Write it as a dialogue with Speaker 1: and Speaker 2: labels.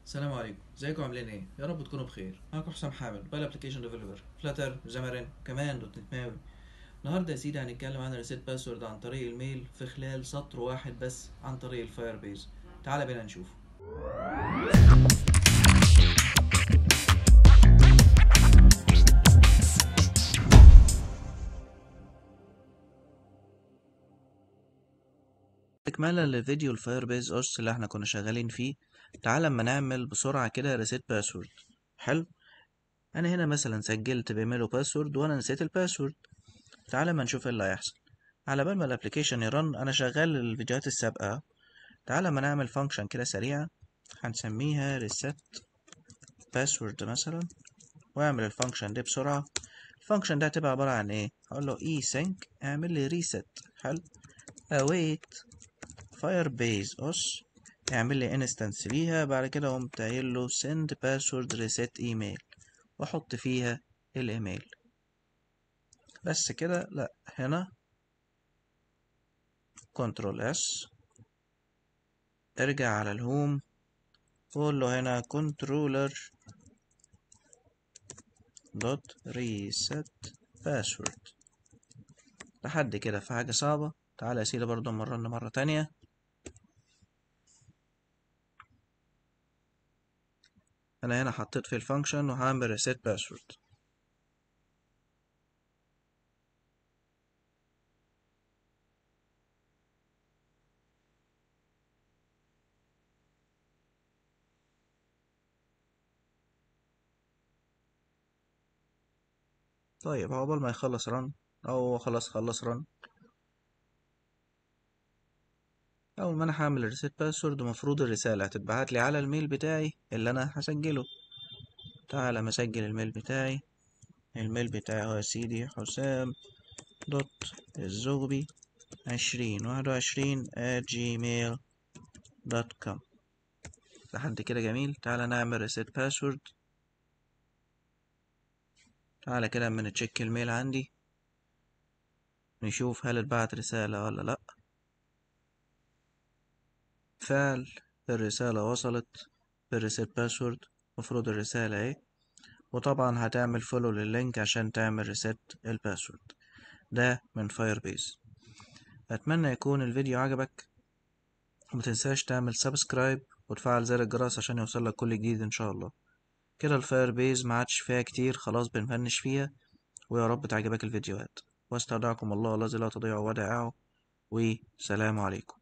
Speaker 1: السلام عليكم ازيكم عاملين ايه يا رب تكونوا بخير معاكم حسام حامد موبايل ابلكيشن ديفلوبر فلاتر زمرين كمان دوت نت ماوي النهارده يا سيدي هنتكلم عن الريسيت باسورد عن طريق الميل في خلال سطر واحد بس عن طريق الفاير بيز تعال بينا نشوف تكملة لفيديو الفاير بيز اوس اللي احنا كنا شغالين فيه تعال اما نعمل بسرعة كده ريسيت باسورد حلو انا هنا مثلا سجلت بايميل وباسورد وانا نسيت الباسورد تعال اما نشوف ايه اللي هيحصل على بال ما الابلكيشن يرن انا شغال الفيديوهات السابقة تعال اما نعمل فانكشن كده سريعة هنسميها ريسيت باسورد مثلا واعمل الفانكشن دي بسرعة الفانكشن ده هتبقى عبارة عن ايه هقول له اي سينك اعمل لي ريست حلو await firebase os اعمل لي انستنس ليها بعد كده قمت قايل له send password reset email واحط فيها الايميل بس كده لا هنا كنترول اس ارجع على الهوم وقول له هنا controller دوت reset password لحد كده في حاجة صعبة تعالى يا سيدي برضه مرنا مرة تانية انا هنا حطيت في الفانكشن وهعمل reset password طيب عقبال ما يخلص رن او خلاص خلص رن اول ما انا هعمل الريسيت باسورد المفروض الرساله هتتبعت لي على الميل بتاعي اللي انا هسجله تعالى مسجل الميل بتاعي الميل بتاعي هو يا سيدي حسام دوت الزغبي عشرين واحد وعشرين at gmail دوت كوم لحد كده جميل تعالى نعمل ريسيت باسورد تعالى كده اما نتشيك الميل عندي نشوف هل اتبعت رسالة ولا لأ فعل الرسالة وصلت بالريسيت باسورد مفروض الرسالة اهي وطبعا هتعمل فولو لللينك عشان تعمل ريسيت الباسورد ده من فاير بيز اتمنى يكون الفيديو عجبك ومتنساش تعمل سبسكرايب وتفعل زر الجرس عشان يوصلك كل جديد ان شاء الله كده الفاير بيز ما عادش فيها كتير خلاص بنفنش فيها ويا رب تعجبك الفيديوهات واستودعكم الله الذي لا تضيع ودائعه وسلام عليكم